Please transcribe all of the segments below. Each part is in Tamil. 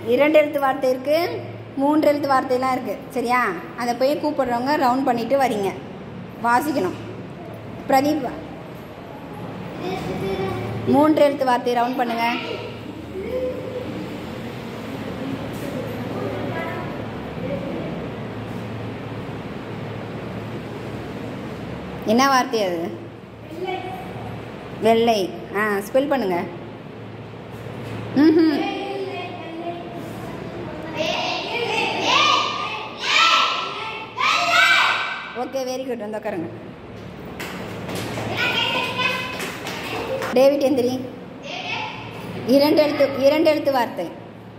இரண்டு எழுத்து வார்த்தை இருக்குது மூன்று எழுத்து வார்த்தையெல்லாம் இருக்குது சரியா அதை போய் கூப்பிடுறவங்க ரவுண்ட் பண்ணிட்டு வரீங்க வாசிக்கணும் பிரதீப் மூன்று எழுத்து வார்த்தை ரவுண்ட் பண்ணுங்க என்ன வார்த்தை அது வெள்ளை ஆ ஸ்பெல் பண்ணுங்க ம் ஓகே வெரி குட் வந்து உட்காருங்க டேவிட் எந்திரி இரண்டு எழுத்து இரண்டு எழுத்து வார்த்தை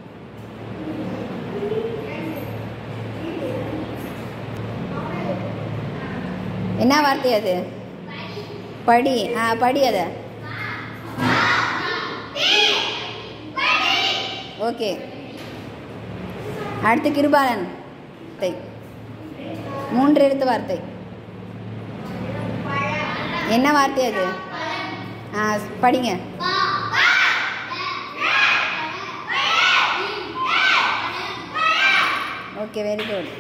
என்ன வார்த்தை அது படி ஆ படி அதை ஓகே அடுத்து கிருபாலன் வார்த்தை மூன்று எழுத்து வார்த்தை என்ன வார்த்தை அது ஆ படிங்க ஓகே வெரி குட்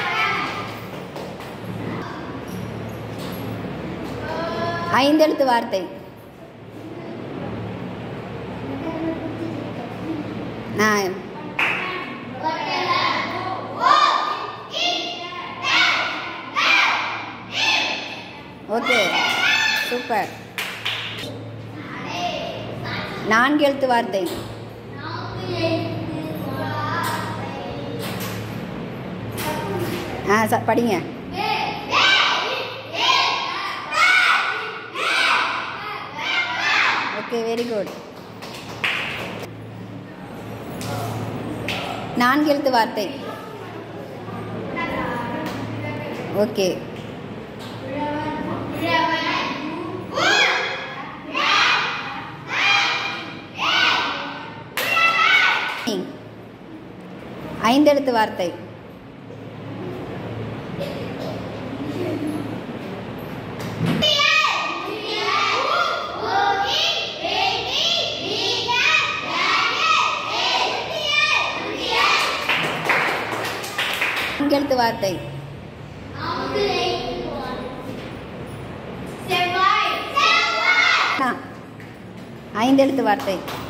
ஐந்தெழுத்து வார்த்தை ஆ ஓகே சூப்பர் நான்கு எழுத்து வார்த்தை ஆ ச படிங்க ஓகே வெரி குட் நான்கு எழுத்து வார்த்தை ஓகே ஐந்தெழுத்து வார்த்தை நான்கெழுத்து வார்த்தை ஆ, ஐந்தெழுத்து வார்த்தை